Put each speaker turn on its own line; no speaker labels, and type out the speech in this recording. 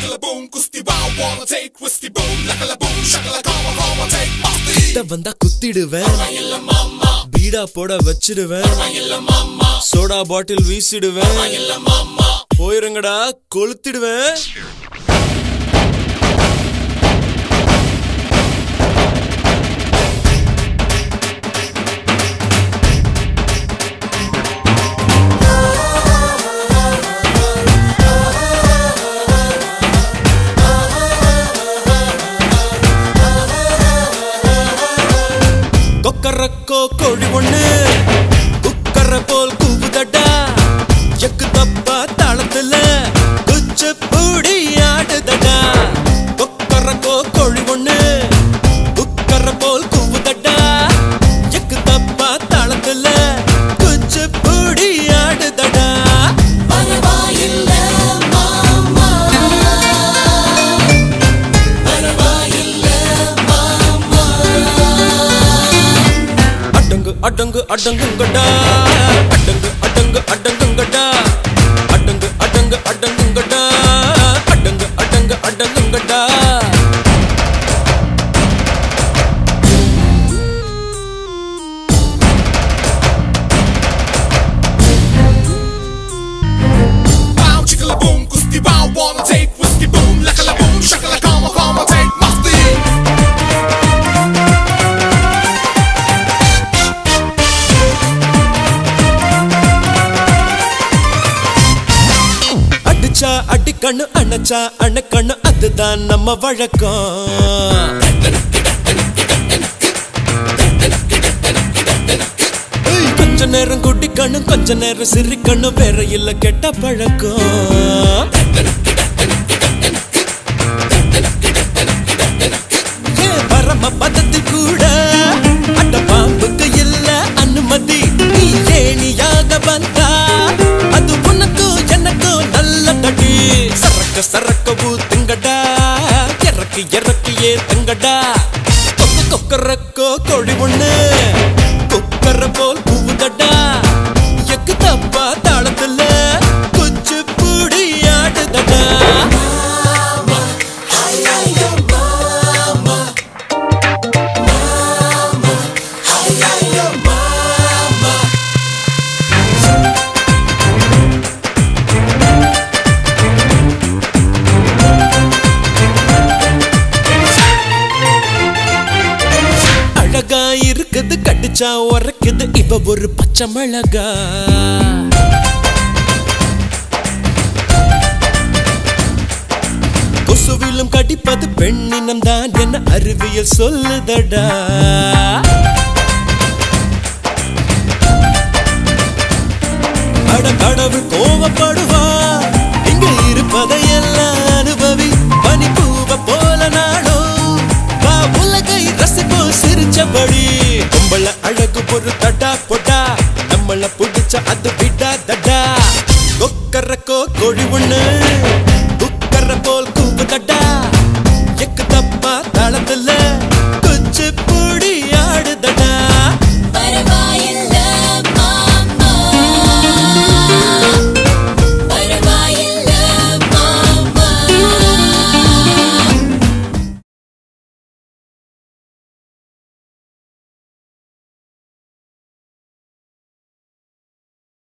chicka boom, kusti wow, wanna take whiskey boom, lakala boom, shakala kama kama take masti.
கிட்ட வந்தா குத்திடுவேன்
இல்ல மாமா,
பீடா போட வச்சிடுவேன்
இல்ல மாமா,
சோடா பாட்டில் வீசிடுவேன்
இல்ல மாமா.
போயிருங்கடா கொளுத்திடுவேன் கொக்கரக்கோ கோழி ஒண்ணு குக்கர போல் கூவுதடா எக்கு தப்பா தாளத்துல குச்சு பூடி ஆடுதடா கொக்கரக்கோ கோழி ஒண்ணு குக்கர போல் கூவுதடா எக்கு தப்பா தாளத்துல குச்சு பூடி ஆடுதடா
பரவாயில்ல மாமா, பரவாயில்ல மாமா.
அடங்கு அடங்கு அடங்குங்கடா அடங்கு அடங்கு அடங்குங்கடா அடங்கு அடங்கு அடங்குங்கடா அடங்கு அடங்கு அடங்குங்கடா
Wow, chicka boom, kusti wow, wanna take whiskey boom, lakala boom, shakala kama kama take masti.
அடிச்சா அடிக்கண்ணு அணைச்சா அணைக்கண்ணு அதுதான் நம்ம வழக்கம் ஏய், கொஞ்ச நேரம் குட்டிக்கணும் கொஞ்ச நேரம் சிரிக்கணும் வேற இல்ல கெட்ட பழக்கம் ஏன் பரம பதத்தில் கூட அட்ட பாம்புக்கு இல்ல அனுமதி நீ ஏணியாக வந்தா அது உனக்கும் எனக்கும் நல்ல தடி சரக்க சரக்க ஊத்துங்கடா இறக்கி இறக்கியே தங்கடா கொக்கு கொக்கரக்கோ கோழி ஒண்ணு கொக்கர போல் கூவுதடா எக்கு தப்பா தாளத்துல குச்சு பூடி ஆடுதடா அழகா இருக்குது கடிச்சா உரைக்குது இவ ஒரு பச்சை மிளகா கொசுவிலும் கடிப்பது பெண்ணினம் தான் என்ன அறிவியல் சொல்லுதடா அட கடவுள் கோவப்படுவா இங்க இருப்பதையெல்லாம் அனுபவி பனி பூவ போல நாளும் வா உலகை ரசிப்போம் சிரிச்சபடி கும்பல அழகு ஒரு தடா பொடா நம்மள புடிச்ச அது விடா தடா கொக்கரக்கோ கொடி ஒண்ணு